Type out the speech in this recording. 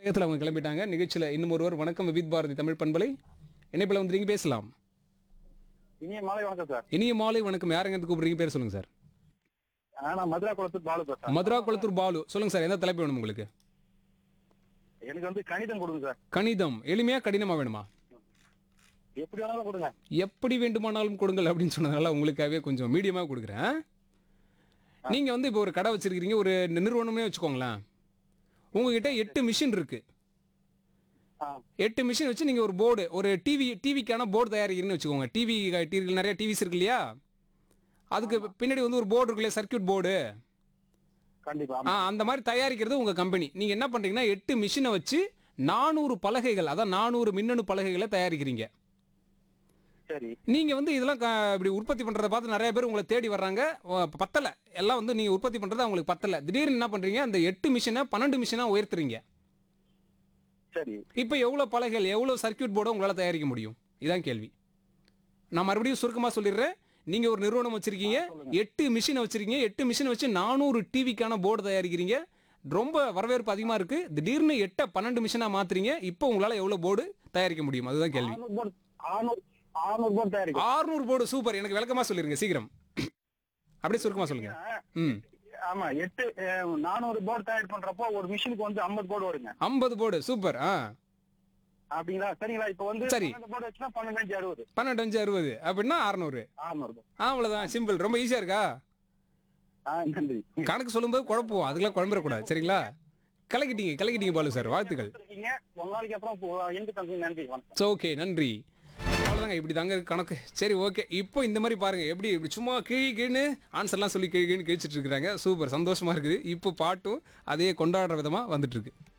வேகத்தில் அவங்க கிளம்பிட்டாங்க நிகழ்ச்சியில் இன்னும் ஒருவர் வணக்கம் விவித் பாரதி தமிழ் பண்பலை இணைப்பில் வந்து நீங்கள் பேசலாம் இனிய மாலை வணக்கம் சார் இனிய மாலை வணக்கம் யாருங்க இருந்து கூப்பிடுறீங்க பேர் சொல்லுங்க சார் ஆ, நான் மதுரா குளத்து பாலு பேசுறேன் மதுரா குளத்தூர் பாலு சொல்லுங்க சார் எந்த தலைப்பு வேணும் உங்களுக்கு எனக்கு வந்து கணிதம் கொடுங்க சார் கணிதம் எளிமையா கடினமா வேணுமா எப்படி வேணாலும் கொடுங்க எப்படி வேண்டுமானாலும் கொடுங்கள் அப்படின்னு சொன்னதால உங்களுக்காகவே கொஞ்சம் மீடியமாக கொடுக்குறேன் நீங்க வந்து இப்போ ஒரு கடை வச்சிருக்கீங்க ஒரு நிறுவனமே வச்சுக்கோங்களேன் உங்ககிட்ட எட்டு மிஷின் இருக்கு ஆ, எட்டு மிஷின் வச்சு நீங்க ஒரு போர்டு ஒரு டிவி டிவிக்கான போர்டு தயாரிக்கிறீங்கன்னு வச்சுக்கோங்க டிவி டிவி நிறைய டிவிஸ் இருக்கு இல்லையா அதுக்கு பின்னாடி வந்து ஒரு போர்டு இருக்கு இல்லையா சர்க்கியூட் போர்டு கண்டிப்பா ஆ அந்த மாதிரி தயாரிக்கிறது உங்க கம்பெனி நீங்க என்ன பண்றீங்கன்னா எட்டு மிஷினை வச்சு நானூறு பலகைகள் அதான் நானூறு மின்னணு பலகைகளை தயாரிக்கிறீங்க சரி நீங்க வந்து இதெல்லாம் க- இப்படி உற்பத்தி பண்றதை பார்த்து நிறைய பேர் உங்களை தேடி வர்றாங்க ஓ, பத்தல எல்லாம் வந்து நீங்க உற்பத்தி பண்றது அவங்களுக்கு பத்தல திடீர்னு என்ன பண்றீங்க அந்த எட்டு மிஷினை பன்னெண்டு மிஷினா உயர்த்துறீங்க சரி இப்போ எவ்வளவு பலகைகள் எவ்வளவு சர்க்கியூட் போர்டை உங்களால தயாரிக்க முடியும் இதான் கேள்வி நான் மறுபடியும் சுருக்கமா சொல்லிடுறேன் நீங்க ஒரு நிறுவனம் வச்சிருக்கீங்க எட்டு மிஷினை வச்சிருக்கீங்க எட்டு மிஷினை வச்சு நானூறு டிவிக்கான போர்டு தயாரிக்கிறீங்க ரொம்ப வரவேற்பு அதிகமா இருக்கு திடீர்னு எட்ட பன்னெண்டு மிஷினா மாத்துறீங்க இப்போ உங்களால எவ்வளவு போர்டு தயாரிக்க முடியும் அதுதான் கேள்வி ஆறுநூறு போர்டு ஆறுநூறு ஆறுநூறு போர்டு தயாரிக்கும் ஆறுநூறு போர்டு சூப்பர் எனக்கு விளக்கமா சொல்லிருங்க சீக்கிரம் அப்படியே சுருக்கமா சொல்லுங்க ம் ஆமா எட்டு அஹ், நானூறு போர்டு தயார் பண்றப்போ ஒரு மிஷினுக்கு வந்து ஐம்பது போர்டு வருங்க ஐம்பது போர்டு சூப்பர் ஆ அப்படிங்களா சரிங்களா இப்ப வந்து சரி. பன்னெண்டு போர்டு வச்சுன்னா பன்னெண்டு அஞ்சு அறுபது பன்னெண்டு அஞ்சு அறுபது அப்படின்னா அறநூறு ஆறுநூறு போர்டு அவ்வளவுதான் சிம்பிள் ரொம்ப ஈஸியா இருக்கா ஆ நன்றி கணக்கு சொல்லும்போது குழப்புவோம் அதுக்கெல்லாம் குழம்பிடக்கூடாது சரிங்களா கலக்கிட்டீங்க கலக்கிட்டீங்க பாலு சார் வாழ்த்துக்கள் இருக்கீங்க ஒரு நாளைக்கு அப்புறம் போ- எனக்கு தம்பி நன்றி வணக்கம் ஸோ ஓகே நன்றி அவ்வளோதாங்க இப்படி தாங்க இருக்கு கணக்கு சரி ஓகே இப்போ இந்த மாதிரி பாருங்க எப்படி இப்படி சும்மா கீழ் கீழ்னு ஆன்சர்லாம் சொல்லி கீழ் கீழ்னு கிழிச்சிட்டு இருக்கிறாங்க சூப்பர் சந்தோஷமா இருக்குது இப்போ பாட்டும் அதே கொண்டாடுற விதமா வந்துட்டு இருக்கு